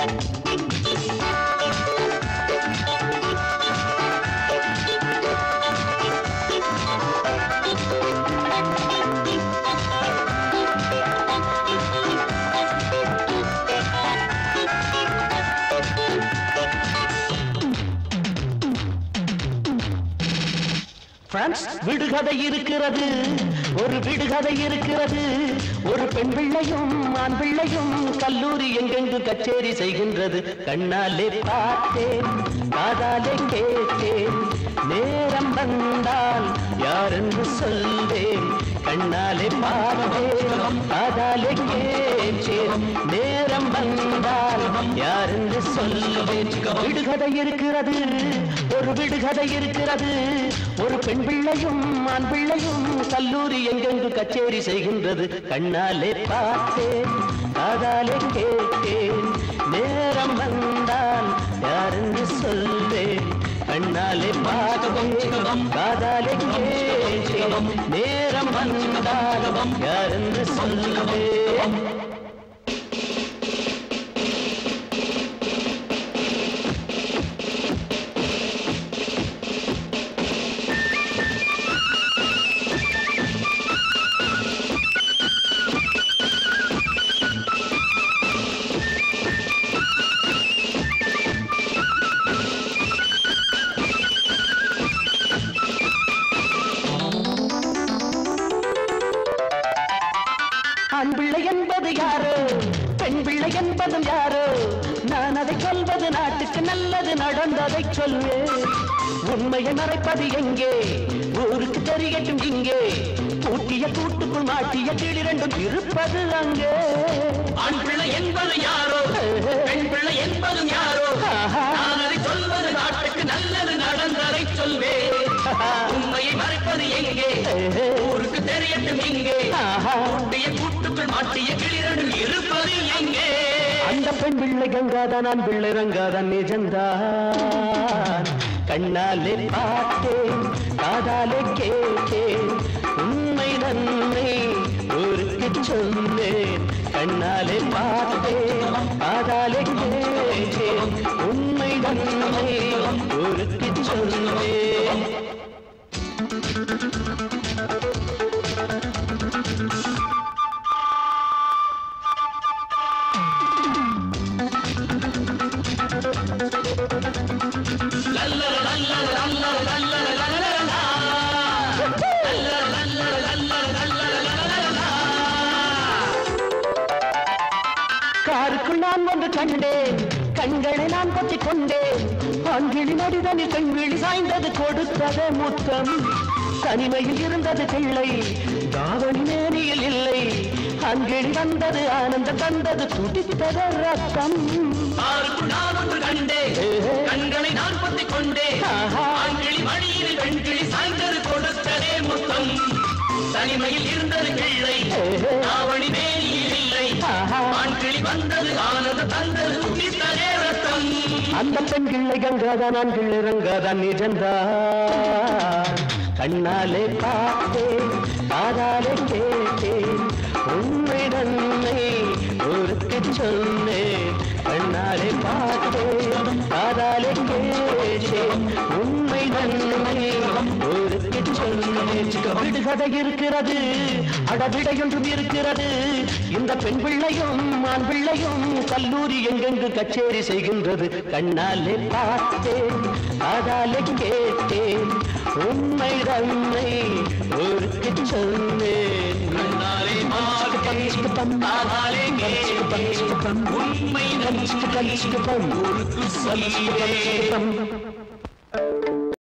France விடுகதை இருக்கிறது ஒரு விடுகதை இருக்கிறது ஒரு பெண் பிள்ளையும் ஆண் பிள்ளையும் கல்லூரி எங்கெங்கு கச்சேரி செய்கின்றது கண்ணாலே பார்த்தேன் காதாலே கேட்டேன் நேரம் வந்தால் யாரென்று சொல்வேன் கண்ணாலே பார்த்தேன் காதாலே கேட்டேன் நேரம் வந்தால் யாரென்று சொல்வேன் விடுகதை இருக்கிறது ஒரு விடுகதை இருக்கிறது ஒரு பெண் பிள்ளையும் ஆண் பிள்ளையும் கல்லூரி எங்கெங்கு கச்சேரி செய்கின்றது கண்ணாலே பார்த்தேன் காதாலே கேட்டேன் நேரம் வந்தால் யாரென்று சொல்வேன் கண்ணாலே பார்த்தேன் காதாலே கேட்டேன் நேரம் வந்தால் யாரென்று சொல்வேன் ஆண் பிள்ளை என்பது யாரோ பெண் பிள்ளை என்பதும் யாரோ நான் அதை சொல்வது நாட்டுக்கு நல்லது நடந்ததை சொல்வேன் உண்மையை மறைப்பது எங்கே ஊருக்கு தெரியட்டும் இங்கே பூட்டிய கூட்டுக்குள் மாட்டிய கிளிரண்டும் இருப்பது அங்கே ஆண் பிள்ளை என்பது யாரோ பெண் பிள்ளை என்பதும் யாரோ ஆஹா. நான் அதை சொல்வது நாட்டுக்கு நல்லது நடந்ததை சொல்வேன் உண்மையை மறைப்பது எங்கே ஊருக்கு தெரியட்டும் இங்கே ஆஹா. கூட்டிய கூட்டுக்குள் மாட்டிய கிளிரண்டும் இருப்பது எங்கே அந்த பெண் பிள்ளை கங்காதான் நான் பிள்ளை ரங்காதான் நிஜந்தான் கண்ணாலே பார்த்தேன் காதாலே கேட்டேன் உண்மை நன்மை ஊருக்கு சொன்னேன் கண்ணாலே பார்த்தேன் காதாலே கேட்டேன் உண்மை நன்மை ஊருக்கு சொன்னேன் லல்லல லல்லல லல்லல லல்லல லல்லலா. லல்லல லல்லல லல்லல லல்லல லல்லலா. காருக்குள் நான் வந்து கண்டேன் கண்களை நான் பற்றிக் கொண்டேன் ஆண்கிளி நடிதனில் பெண்கிளி சாய்ந்தது கொடுத்தது முத்தம் தனிமையில் இருந்தது பிள்ளை தாவணி மேனியில் இல்லை ஆண்கிளி வந்தது ஆனந்தம் தந்தது துடித்தது ரத்தம் ஆருக்குள் நான் ஒன்று கண்டேன் கண்களை நான் பொத்திக் கொண்டேன் ஆஹா. ஆண்கிளி மடியில் பெண்கிளி சாய்ந்தது கொடுத்ததே முத்தம் தனிமையில் இருந்தது பிள்ளை ஆவணி மேனியில் இல்லை ஆஹா. ஆண்கிளி வந்தது ஆனந்த தந்தது துடித்ததே ரத்தம் அந்த பெண் கிள்ளை கங்காதான் நான் கிள்ளை ரங்காதான் நிஜந்தான் கண்ணாலே பார்த்தேன் காதாலே கேட்டேன் உண்மை நன்மை ஊருக்கு சொன்னேன் கண்ணாலே பார்த்தேன் காதாலே கேட்டேன் உண்மை நன்மை ஊருக்கு சொன்னேன் விடுகதை இருக்கிறது அடவிடையொன்றும் இருக்கிறது இந்த பெண் பிள்ளையும் ஆண் பிள்ளையும் கல்லூரி எங்கெங்கு கச்சேரி செய்கின்றது கண்ணாலே பார்த்தேன் காதாலே கேட்டேன் உண்மை தன்மை ஊருக்கு சொன்னேன் கண்ணாலே பார்த்தேன், காதாலே கேட்டேன், உண்மை நன்மை ஊருக்கு சொல்லினேன்.